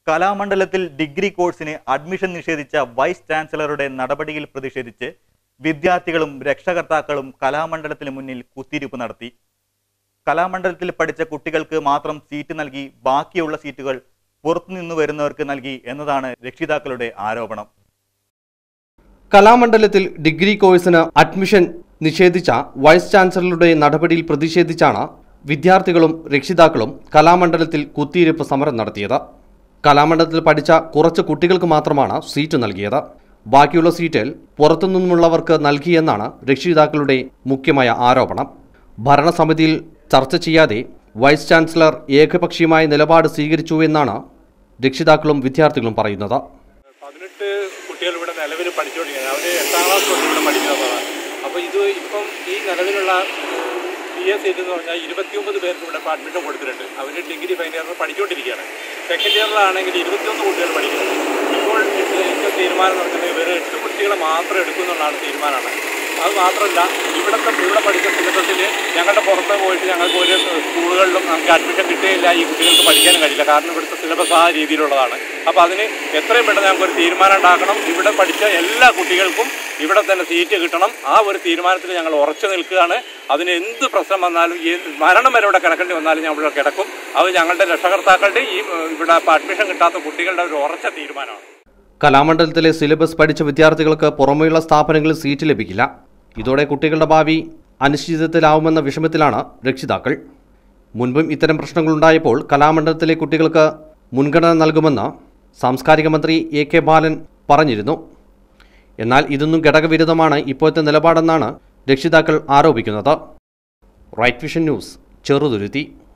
കലാമണ്ഡലത്തിൽ ഡിഗ്രി കോഴ്സിന് അഡ്മിഷൻ നിഷേധിച്ച വൈസ് ചാൻസലറുടെ നടപടിയിൽ പ്രതിഷേധിച്ച് വിദ്യാർത്ഥികളും രക്ഷകർത്താക്കളും കലാമണ്ഡലത്തിന് മുന്നിൽ കുത്തിയിരിപ്പ് നടത്തി കലാമണ്ഡലത്തിൽ പഠിച്ച കുട്ടികൾക്ക് മാത്രം സീറ്റ് നൽകി ബാക്കിയുള്ള സീറ്റുകൾ പുറത്തുനിന്നു വരുന്നവർക്ക് നൽകി എന്നതാണ് രക്ഷിതാക്കളുടെ ആരോപണം കലാമണ്ഡലത്തിൽ ഡിഗ്രി കോഴ്സിന് അഡ്മിഷൻ നിഷേധിച്ച വൈസ് ചാൻസലറുടെ നടപടിയിൽ പ്രതിഷേധിച്ചാണ് വിദ്യാർത്ഥികളും രക്ഷിതാക്കളും കലാമണ്ഡലത്തിൽ കുത്തിയിരിപ്പ് സമരം നടത്തിയത് കലാമണ്ഡലത്തിൽ പഠിച്ച കുറച്ച് കുട്ടികൾക്ക് മാത്രമാണ് സീറ്റ് നൽകിയത് ബാക്കിയുള്ള സീറ്റിൽ പുറത്തുനിന്നുമുള്ളവർക്ക് നൽകിയെന്നാണ് രക്ഷിതാക്കളുടെ മുഖ്യമായ ആരോപണം ഭരണസമിതിയിൽ ചർച്ച ചെയ്യാതെ വൈസ് ചാൻസലർ ഏകപക്ഷീയമായ നിലപാട് സ്വീകരിച്ചു എന്നാണ് രക്ഷിതാക്കളും വിദ്യാർത്ഥികളും പറയുന്നത് പതിനെട്ട് കുട്ടികൾ ഇവിടെ നിലവിൽ പഠിച്ചുകൊണ്ടിരിക്കുന്നത് അവർ എട്ടാം ക്ലാസ് തൊട്ട് ഇവിടെ പഠിക്കുന്നതാണ് അപ്പോൾ ഇത് ഇപ്പം ഈ നിലവിലുള്ള പി എസ് സീറ്റ് എന്ന് പറഞ്ഞാൽ ഇരുപത്തിയൊമ്പത് പേർക്ക് ഇവിടെ ഇപ്പോൾ അഡ്മിഷൻ കൊടുത്തിട്ടുണ്ട് അവർ ഡിഗ്രി ഫൈനൽ ഇയറിൽ പഠിച്ചുകൊണ്ടിരിക്കുകയാണ് സെക്കൻഡ് ഇയറിലാണെങ്കിൽ ഇരുപത്തിയൊന്ന് കുട്ടികൾ പഠിക്കുന്നത് ഇപ്പോൾ ഇതിൻ്റെ തീരുമാനം എന്ന് പറഞ്ഞാൽ ഇവർ എട്ട് കുട്ടികളെ മാത്രം എടുക്കുമെന്നുള്ളതാണ് തീരുമാനമാണ് അത് മാത്രമല്ല ഇവിടുത്തെ ഇവിടെ പഠിച്ച സിലബസിൽ ഞങ്ങളുടെ പുറത്ത് പോയിട്ട് ഞങ്ങൾക്ക് ഒരു സ്കൂളുകളിലും നമുക്ക് അഡ്മിഷൻ കിട്ടുകയില്ല ഈ കുട്ടികൾക്ക് പഠിക്കാനും കഴിയില്ല കാരണം ഇവിടുത്തെ സിലബസ് ആ രീതിയിലുള്ളതാണ് അപ്പോൾ അതിന് എത്രയും പെട്ടെന്ന് ഞങ്ങൾക്കൊരു തീരുമാനം ഉണ്ടാക്കണം ഇവിടെ പഠിച്ച എല്ലാ കുട്ടികൾക്കും ഇവിടെ തന്നെ സീറ്റ് കിട്ടണം ആ ഒരു തീരുമാനത്തിൽ ഞങ്ങൾ ഉറച്ചു നിൽക്കുകയാണ് അതിന് എന്ത് പ്രശ്നം വന്നാലും ഈ മരണം വരെ ഇവിടെ കിടക്കേണ്ടി വന്നാലും ഞങ്ങൾ ഇവിടെ കിടക്കും അത് ഞങ്ങളുടെ രക്ഷകർത്താക്കളുടെ ഈ ഏഹ്, ഇവിടെ അഡ്മിഷൻ കിട്ടാത്ത കുട്ടികളുടെ ഒരു ഉറച്ച തീരുമാനമാണ് കലാമണ്ഡലത്തിലെ സിലബസ് പഠിച്ച വിദ്യാർത്ഥികൾക്ക് പുറമെയുള്ള സ്ഥാപനങ്ങളിൽ സീറ്റ് ലഭിക്കില്ല ഇതോടെ കുട്ടികളുടെ ഭാവി അനിശ്ചിതത്തിലാവുമെന്ന വിഷമത്തിലാണ് രക്ഷിതാക്കൾ മുൻപും ഇത്തരം പ്രശ്നങ്ങളുണ്ടായപ്പോൾ കലാമണ്ഡലത്തിലെ കുട്ടികൾക്ക് മുൻഗണന നൽകുമെന്ന് സാംസ്കാരിക മന്ത്രി എ കെ ബാലൻ പറഞ്ഞിരുന്നു എന്നാൽ ഇതൊന്നും ഘടകവിരുദ്ധമാണ് ഇപ്പോഴത്തെ നിലപാടെന്നാണ് രക്ഷിതാക്കൾ ആരോപിക്കുന്നത് റൈറ്റ് വിഷൻ ന്യൂസ് ചെറുതുരുത്തി